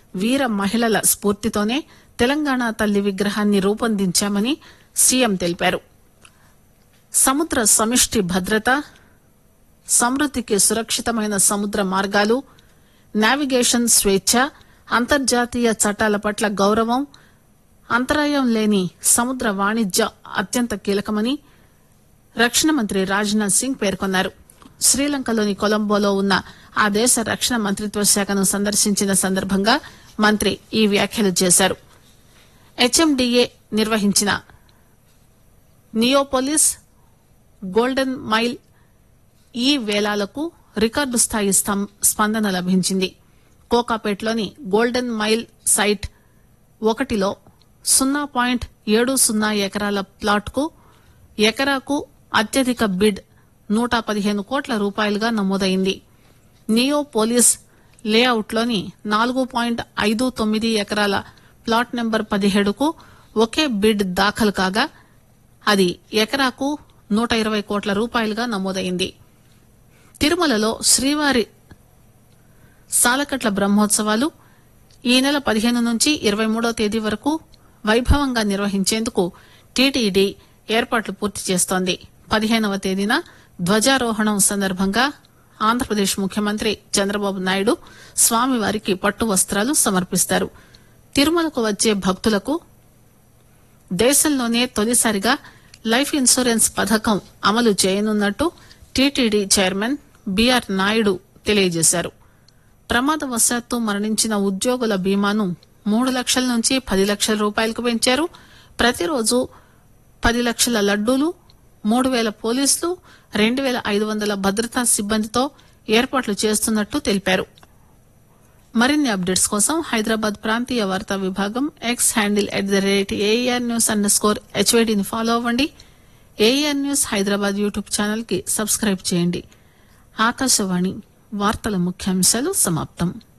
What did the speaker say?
వీర మహిళల స్ఫూర్తితోనే తెలంగాణ తల్లి విగ్రహాన్ని రూపొందించామని సీఎం తెలిపారు సముద్ర సమిష్టి భద్రత సమృద్దికి సురక్షితమైన సముద్ర మార్గాలు నావిగేషన్ స్వేచ్ఛ అంతర్జాతీయ చట్టాల పట్ల గౌరవం అంతరాయం లేని సముద్ర వాణిజ్య అత్యంత కీలకమని రక్షణ మంత్రి రాజ్నాథ్ సింగ్ పేర్కొన్నారు శ్రీలంకలోని కొలంబోలో ఉన్న ఆ దేశ రక్షణ మంత్రిత్వ శాఖను సందర్శించిన సందర్భంగా మంత్రి ఈ వ్యాఖ్యలు చేశారు హెచ్ఎండిఏ నిర్వహించిన నియోపోలిస్ గోల్డెన్ మైల్ ఈ వేలాలకు రికార్డు స్థాయి స్తం- స్పందన లభించింది కోకాపేట్లోని గోల్డెన్ మైల్ సైట్ ఒకటిలో సున్నా పాయింట్ ఏడు సున్నా ఎకరాల ప్లాట్కు ఎకరాకు అత్యధిక బిడ్ నూట పదిహేను కోట్ల రూపాయలుగా నమోదైంది నియో పోలీస్ లేఅవుట్లోని నాలుగు పాయింట్ ఐదు తొమ్మిది ఎకరాల ప్లాట్ నెంబర్ పదిహేడుకు ఒకే బిడ్ దాఖలు కాగా అది ఎకరాకు నూట ఇరవై కోట్ల రూపాయలుగా నమోదైంది తిరుమలలో శ్రీవారి సాలకట్ల బ్రహ్మోత్సవాలు ఈ నెల పదిహేను నుంచి ఇరవై మూడో తేదీ వరకు వైభవంగా నిర్వహించేందుకు టీటీడీ ఏర్పాట్లు పూర్తి చేస్తోంది పదిహేనవ తేదీన ధ్వజారోహణం సందర్భంగా ఆంధ్రప్రదేశ్ ముఖ్యమంత్రి చంద్రబాబు నాయుడు స్వామివారికి పట్టు వస్త్రాలు సమర్పిస్తారు తిరుమలకు వచ్చే భక్తులకు దేశంలోనే తొలిసారిగా లైఫ్ ఇన్సూరెన్స్ పథకం అమలు చేయనున్నట్టు టీటీడీ చైర్మన్ బీఆర్ నాయుడు తెలియజేశారు ప్రమాదవశాత్తు మరణించిన ఉద్యోగుల బీమాను మూడు లక్షల నుంచి పది లక్షల రూపాయలకు పెంచారు ప్రతిరోజు పది లక్షల లడ్డూలు మూడు వేల పోలీసులు రెండు వేల ఐదు వందల భద్రతా సిబ్బందితో ఏర్పాట్లు చేస్తున్నట్టు తెలిపారు మరిన్ని అప్డేట్స్ కోసం హైదరాబాద్ ప్రాంతీయ వార్తా విభాగం X handle at the rate AR news underscore హెచ్వైడీని ఫాలో అవ్వండి AR news Hyderabad YouTube channel కి సబ్స్క్రైబ్ చేయండి ఆకాశవాణి వార్తల ముఖ్యాంశాలు సమాప్తం